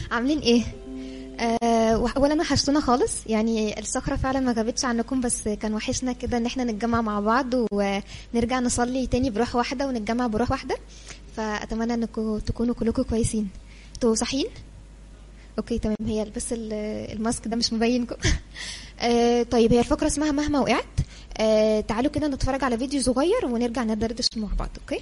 عاملين ايه آه ولا وحشتونا خالص يعني الصخرة فعلا ما غابتش عنكم بس كان وحشنا كده ان احنا نتجمع مع بعض ونرجع نصلي تاني بروح واحدة ونتجمع بروح واحدة فاتمنى انكم تكونوا كلكم كويسين انتوا صحيين اوكي تمام هي بس ال- الماسك ده مش مبينكم آه طيب هي الفقرة اسمها مهما وقعت آه تعالوا كده نتفرج على فيديو صغير ونرجع ندردش مع بعض اوكي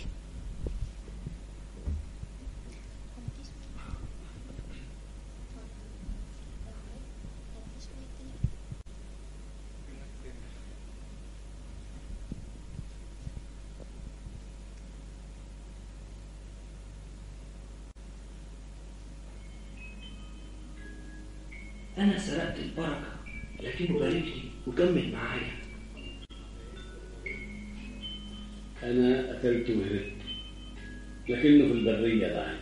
أنا سرقت البركة لكنه باركني وكمل معايا أنا قتلت وهربت لكنه في البرية دعاني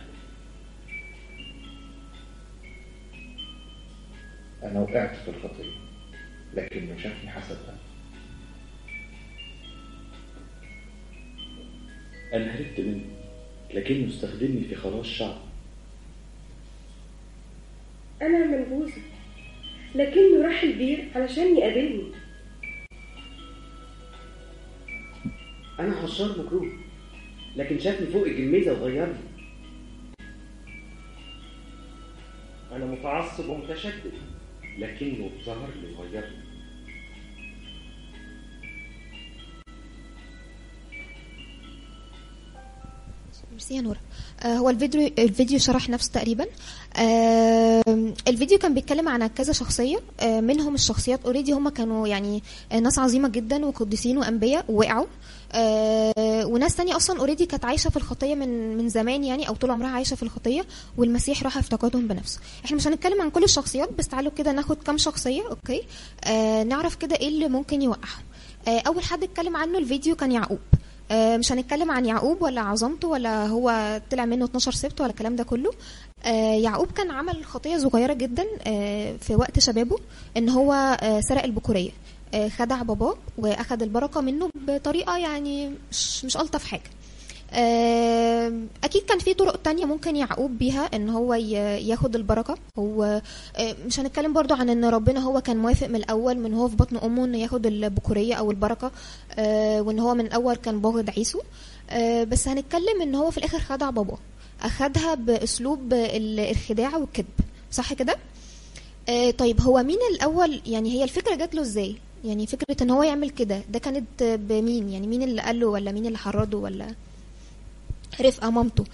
أنا وقعت في الخطية لكنه شافني حسبها أنا هربت منه لكنه استخدمني في خلاص شعب أنا منبوذة لكنه راح البير علشان يقابلني أنا حشار مكروه لكن شافني فوق الجميزة وغيرني أنا متعصب ومتشدد لكنه ظهر لي وغيرني ميرسي يا نورة آه هو الفيديو الفيديو شرح نفسه تقريبا آه الفيديو كان بيتكلم عن كذا شخصية آه منهم الشخصيات اوريدي هم كانوا يعني آه ناس عظيمة جدا وقديسين وانبياء ووقعوا آه وناس تانية اصلا اوريدي كانت عايشة في الخطية من من زمان يعني او طول عمرها عايشة في الخطية والمسيح راح افتقدهم بنفسه احنا مش هنتكلم عن كل الشخصيات بس تعالوا كده ناخد كام شخصية اوكي آه نعرف كده ايه اللي ممكن يوقعهم آه اول حد اتكلم عنه الفيديو كان يعقوب آه، مش هنتكلم عن يعقوب ولا عظمته ولا هو طلع منه 12 سبت ولا الكلام ده كله آه، يعقوب كان عمل خطية صغيرة جدا آه، في وقت شبابه ان هو آه، سرق البكورية آه، خدع باباه واخد البركة منه بطريقة يعني مش مش ألطف حاجة آه، اكيد كان في طرق تانية ممكن يعقوب بيها ان هو ي- ياخد البركة هو آه، مش هنتكلم برضو عن ان ربنا هو كان موافق من الاول من هو في بطن امه انه ياخد البكورية او البركة آه، وان هو من الاول كان باغض عيسو آه، بس هنتكلم ان هو في الاخر خدع باباه اخدها باسلوب ال- الخداع والكذب صح كده آه، طيب هو مين الاول يعني هي الفكره جات له ازاي يعني فكره ان هو يعمل كده ده كانت بمين يعني مين اللي قال له ولا مين اللي حرضه ولا رفقه مامته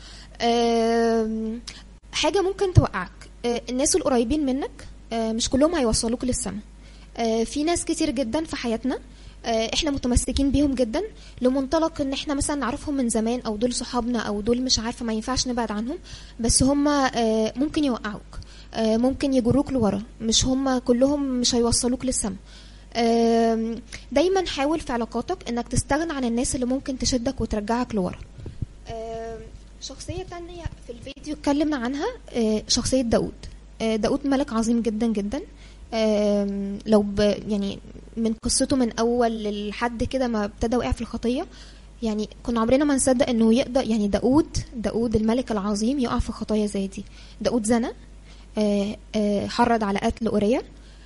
آم، حاجه ممكن توقعك آه، الناس القريبين منك آه، مش كلهم هيوصلوك للسما آه، في ناس كتير جدا في حياتنا آه، احنا متمسكين بيهم جدا لمنطلق ان احنا مثلا نعرفهم من زمان او دول صحابنا او دول مش عارفه ما ينفعش نبعد عنهم بس هم آه، ممكن يوقعوك آه، ممكن يجروك لورا مش هم كلهم مش هيوصلوك للسما آم، دايما حاول في علاقاتك انك تستغنى عن الناس اللي ممكن تشدك وترجعك لورا آم، شخصية تانية في الفيديو اتكلمنا عنها آه، شخصية داود آه، داود ملك عظيم جدا جدا آم، لو ب يعني من قصته من اول لحد كده ما ابتدى وقع في الخطيه يعني كنا عمرنا ما نصدق انه يقدر يعني داود داود الملك العظيم يقع في خطايا زي دي داود زنى آه، آه، حرض على قتل اوريا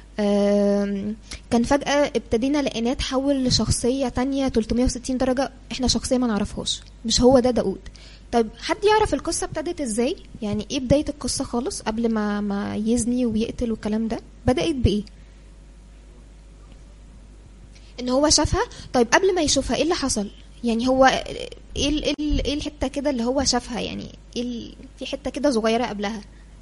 آم، كان فجأة ابتدينا لقيناه تحول لشخصية تانية 360 درجة احنا شخصية ما نعرفهاش مش هو ده داود طيب حد يعرف القصة ابتدت ازاي يعني ايه بداية القصة خالص قبل ما ما يزني ويقتل والكلام ده بدأت بايه ان هو شافها طيب قبل ما يشوفها ايه اللي حصل يعني هو ايه ال- ايه ال- ايه الحته كده اللي هو شافها يعني ايه ال- في حته كده صغيره قبلها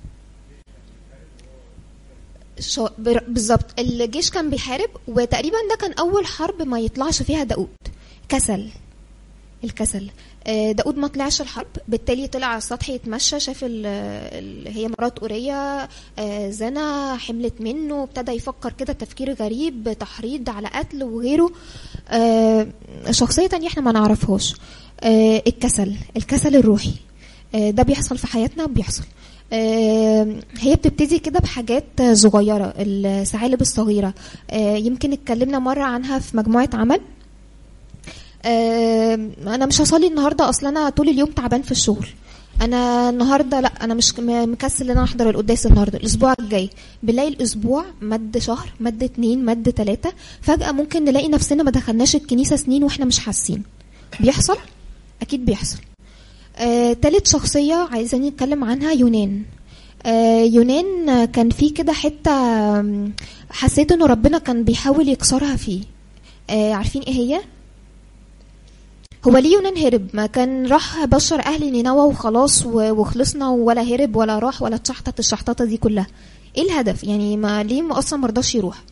شو- بر- بالظبط الجيش كان بيحارب وتقريبا ده كان اول حرب ما يطلعش فيها داود كسل الكسل آه، داود ما طلعش الحرب بالتالي طلع على السطح يتمشى شاف ال- ال- هي مرات أورية آه، زنى حملت منه ابتدى يفكر كده تفكير غريب تحريض على قتل وغيره آه، شخصية تانية احنا ما نعرفهاش آه، الكسل الكسل الروحي آه، ده بيحصل في حياتنا بيحصل آه، هي بتبتدي كده بحاجات صغيرة الثعالب الصغيرة آه، يمكن اتكلمنا مرة عنها في مجموعة عمل آه، انا مش هصلي النهارده اصلا انا طول اليوم تعبان في الشغل انا النهارده لا انا مش م- مكسل ان انا احضر القداس النهارده الاسبوع الجاي بنلاقي الاسبوع مد شهر مد اتنين مد تلاتة فجاه ممكن نلاقي نفسنا ما دخلناش الكنيسه سنين واحنا مش حاسين بيحصل اكيد بيحصل آه، تالت شخصيه عايزين نتكلم عنها يونان آه، يونان آه، كان في كده حته آم، حسيت انه ربنا كان بيحاول يكسرها فيه آه، عارفين ايه هي هو ليه يونان هرب ما كان راح بشر اهل نينوى وخلاص و- وخلصنا ولا هرب ولا راح ولا اتشحطت الشحططه دي كلها ايه الهدف يعني ما ليه ما اصلا مرضاش يروح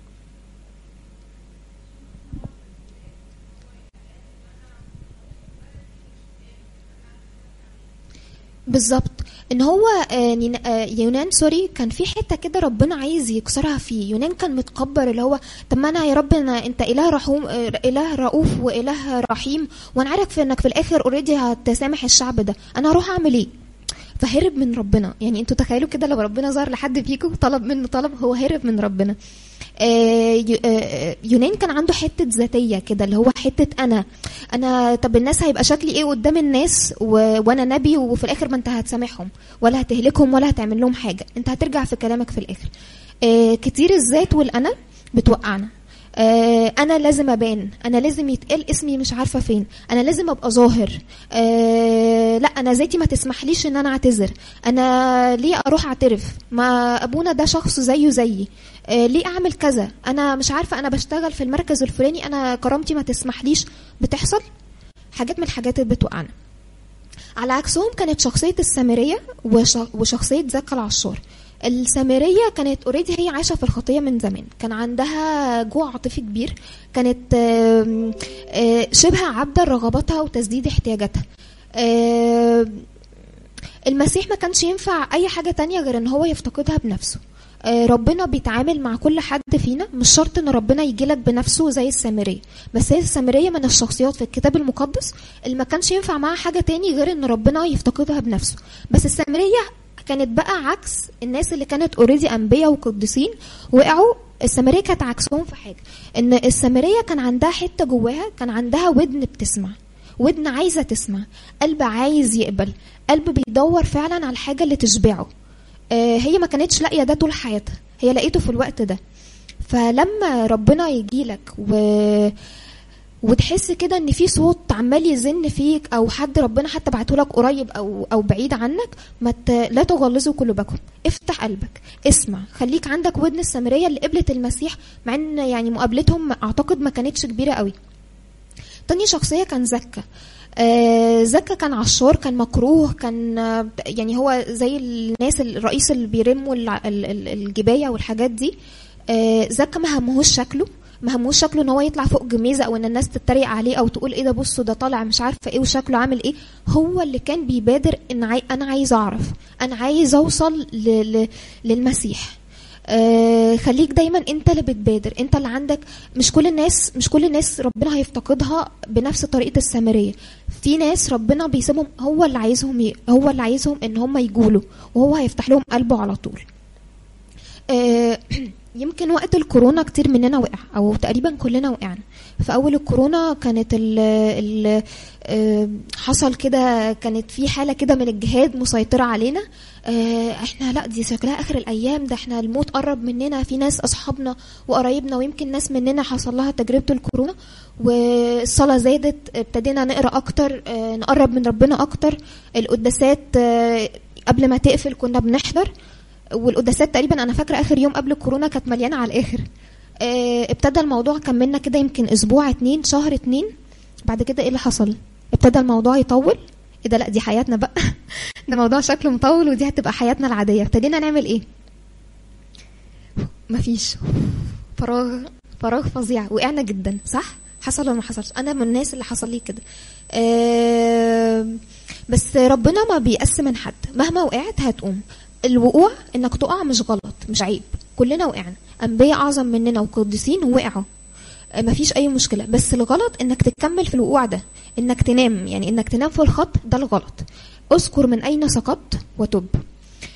بالظبط ان هو آه، نين- آه، يونان سوري كان في حته كده ربنا عايز يكسرها فيه يونان كان متكبر اللي هو طب ما انا يا رب أنا انت اله رحوم آه، اله رؤوف واله رحيم وانا عارف انك في الاخر اوريدي هتسامح الشعب ده انا هروح اعمل ايه فهرب من ربنا يعني انتوا تخيلوا كده لو ربنا ظهر لحد فيكم طلب منه طلب هو هرب من ربنا آه، يو- آه، يونان كان عنده حته ذاتيه كده اللي هو حته انا انا طب الناس هيبقى شكلي ايه قدام الناس و... وانا نبي وفي الاخر ما انت هتسامحهم ولا هتهلكهم ولا هتعمل لهم حاجه انت هترجع في كلامك في الاخر آه، كتير الذات والانا بتوقعنا آه، انا لازم ابان انا لازم يتقال اسمي مش عارفه فين انا لازم ابقى ظاهر آه، لا انا ذاتي ما تسمحليش ان انا اعتذر انا ليه اروح اعترف ما ابونا ده شخص زيه زيي آه، ليه اعمل كذا انا مش عارفه انا بشتغل في المركز الفلاني انا كرامتي ما تسمحليش بتحصل حاجات من الحاجات اللي بتوقعنا على عكسهم كانت شخصيه السامريه وش- وشخصيه زكا العشار السامريه كانت اوريدي هي عايشه في الخطيه من زمان كان عندها جوع عاطفي كبير كانت آم، آه، شبه عبده لرغباتها وتسديد احتياجاتها آم، المسيح ما كانش ينفع اي حاجه تانية غير ان هو يفتقدها بنفسه آه، ربنا بيتعامل مع كل حد فينا مش شرط ان ربنا يجيلك بنفسه زي السامريه بس هي السامريه من الشخصيات في الكتاب المقدس اللي ما كانش ينفع معاها حاجه تاني غير ان ربنا يفتقدها بنفسه بس السامريه كانت بقى عكس الناس اللي كانت اوريدي انبياء وقديسين وقعوا السامريه كانت عكسهم في حاجه ان السامريه كان عندها حته جواها كان عندها ودن بتسمع ودن عايزه تسمع قلب عايز يقبل قلب بيدور فعلا على الحاجه اللي تشبعه آه، هي ما كانتش لاقيه ده طول حياتها هي لقيته في الوقت ده فلما ربنا يجيلك و وتحس كده ان في صوت عمال يزن فيك او حد ربنا حتى بعته لك قريب او او بعيد عنك ما ت... لا تغلظوا قلوبكم افتح قلبك اسمع خليك عندك ودن السامريه اللي قبلت المسيح مع ان يعني مقابلتهم اعتقد ما كانتش كبيره قوي تاني شخصيه كان زكا آه، زكا كان عشار كان مكروه كان آه، يعني هو زي الناس الرئيس اللي بيرموا الع- ال- ال- الجبايه والحاجات دي آه، زكا ما همهوش شكله ما هموش شكله ان هو يطلع فوق جميزه او ان الناس تتريق عليه او تقول ايه ده بصوا ده طالع مش عارفه ايه وشكله عامل ايه هو اللي كان بيبادر ان عاي... انا عايز اعرف انا عايز اوصل ل... ل... للمسيح آه خليك دايما انت اللي بتبادر انت اللي عندك مش كل الناس مش كل الناس ربنا هيفتقدها بنفس طريقه السامريه في ناس ربنا بيسيبهم هو اللي عايزهم ي... هو اللي عايزهم ان هم يجولوا وهو هيفتح لهم قلبه على طول آه، يمكن وقت الكورونا كتير مننا وقع او تقريبا كلنا وقعنا في اول الكورونا كانت ال ال آه، حصل كده كانت في حاله كده من الجهاد مسيطره علينا آه، احنا لا دي شكلها اخر الايام ده احنا الموت قرب مننا في ناس اصحابنا وقرايبنا ويمكن ناس مننا حصل لها تجربه الكورونا والصلاه زادت ابتدينا نقرا اكتر آه، نقرب من ربنا اكتر القداسات آه، قبل ما تقفل كنا بنحضر والقداسات تقريبا انا فاكره اخر يوم قبل الكورونا كانت مليانه على الاخر آه، ابتدى الموضوع كملنا كده يمكن اسبوع اتنين شهر اتنين بعد كده ايه اللي حصل ابتدى الموضوع يطول ايه ده لا دي حياتنا بقى ده موضوع شكله مطول ودي هتبقى حياتنا العاديه ابتدينا نعمل ايه مفيش فراغ فراغ فظيع وقعنا جدا صح حصل ولا ما حصلش انا من الناس اللي حصل لي كده آم، بس ربنا ما بيقسم من حد مهما وقعت هتقوم الوقوع انك تقع مش غلط مش عيب كلنا وقعنا انبياء اعظم مننا وقديسين وقعوا آه، مفيش اي مشكله بس الغلط انك تكمل في الوقوع ده انك تنام يعني انك تنام في الخط ده الغلط اذكر من اين سقطت وتب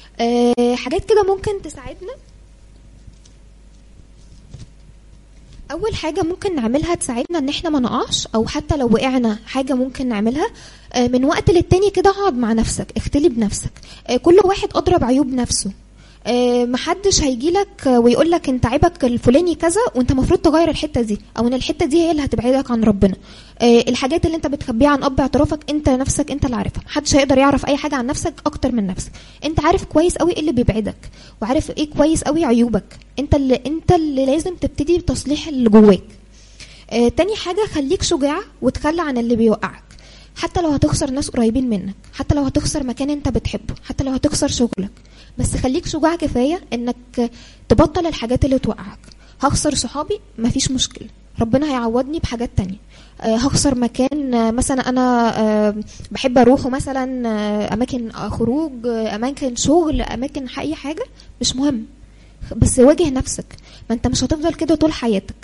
أه حاجات كده ممكن تساعدنا اول حاجه ممكن نعملها تساعدنا ان احنا ما نقعش او حتى لو وقعنا حاجه ممكن نعملها آه، من وقت للتاني كده اقعد مع نفسك اختلي بنفسك آه، كل واحد اضرب عيوب نفسه آه، محدش هيجيلك آه، ويقولك انت عيبك الفلاني كذا وانت المفروض تغير الحته دي او ان الحته دي هي اللي هتبعدك عن ربنا آه، الحاجات اللي انت بتخبيها عن اب اعترافك انت نفسك انت اللي عارفها محدش هيقدر يعرف اي حاجه عن نفسك اكتر من نفسك انت عارف كويس قوي ايه اللي بيبعدك وعارف ايه كويس قوي عيوبك انت اللي انت اللي لازم تبتدي بتصليح اللي جواك آه، تاني حاجة خليك شجاع وتخلى عن اللي بيوقعك حتى لو هتخسر ناس قريبين منك حتى لو هتخسر مكان انت بتحبه حتى لو هتخسر شغلك بس خليك شجاع كفاية انك تبطل الحاجات اللي توقعك هخسر صحابي مفيش مشكلة ربنا هيعوضني بحاجات تانية آه، هخسر مكان آه، مثلا انا آه، بحب اروحه مثلا آه، اماكن خروج آه، اماكن شغل اماكن اي حاجة مش مهم بس واجه نفسك ما انت مش هتفضل كده طول حياتك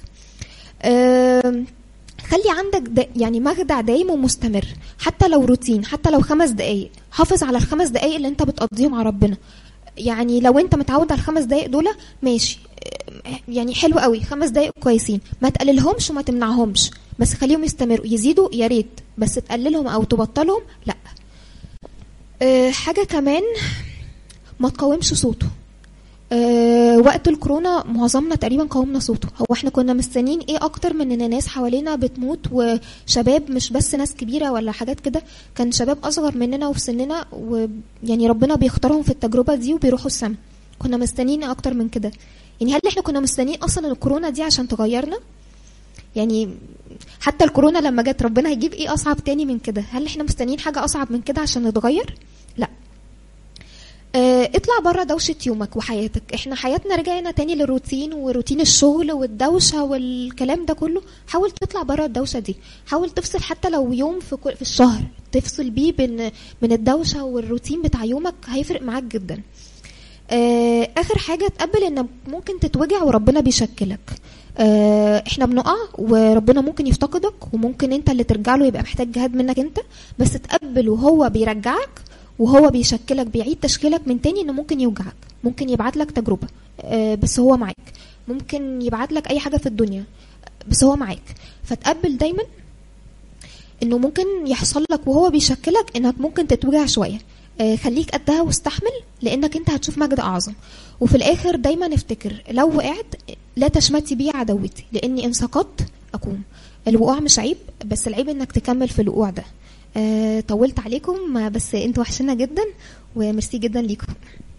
آم، خلي عندك دا يعني مخدع دايم ومستمر حتى لو روتين حتى لو خمس دقايق حافظ على الخمس دقايق اللي انت بتقضيهم مع ربنا يعني لو انت متعود على الخمس دقايق دول ماشي آه، يعني حلو قوي خمس دقايق كويسين ما تقللهمش وما تمنعهمش بس خليهم يستمروا يزيدوا يا ريت بس تقللهم او تبطلهم لا أه حاجه كمان ما تقاومش صوته أه وقت الكورونا معظمنا تقريبا قاومنا صوته هو احنا كنا مستنيين ايه اكتر من ان ناس حوالينا بتموت وشباب مش بس ناس كبيره ولا حاجات كده كان شباب اصغر مننا وفي سننا ويعني ربنا بيختارهم في التجربه دي وبيروحوا السما كنا مستنيين اكتر من كده يعني هل احنا كنا مستنيين اصلا الكورونا دي عشان تغيرنا يعني حتى الكورونا لما جت ربنا هيجيب ايه اصعب تاني من كده هل احنا مستنيين حاجه اصعب من كده عشان نتغير لا اه اطلع بره دوشة يومك وحياتك احنا حياتنا رجعنا تاني للروتين وروتين الشغل والدوشة والكلام ده كله حاول تطلع بره الدوشة دي حاول تفصل حتى لو يوم في, كل في الشهر تفصل بيه بين من الدوشة والروتين بتاع يومك هيفرق معاك جدا اه اخر حاجة تقبل ان ممكن تتوجع وربنا بيشكلك اه احنا بنقع وربنا ممكن يفتقدك وممكن انت اللي ترجع له يبقى محتاج جهاد منك انت بس تقبل وهو بيرجعك وهو بيشكلك بيعيد تشكيلك من تاني انه ممكن يوجعك ممكن يبعت لك تجربة آه بس هو معاك ممكن يبعت لك اي حاجة في الدنيا بس هو معاك فتقبل دايما انه ممكن يحصل لك وهو بيشكلك انك ممكن تتوجع شوية آه خليك قدها واستحمل لانك انت هتشوف مجد اعظم وفي الاخر دايما افتكر لو وقعت لا تشمتي بي عدوتي لاني ان سقطت اقوم الوقوع مش عيب بس العيب انك تكمل في الوقوع ده آه طولت عليكم بس انتوا وحشنا جدا وميرسي جدا ليكم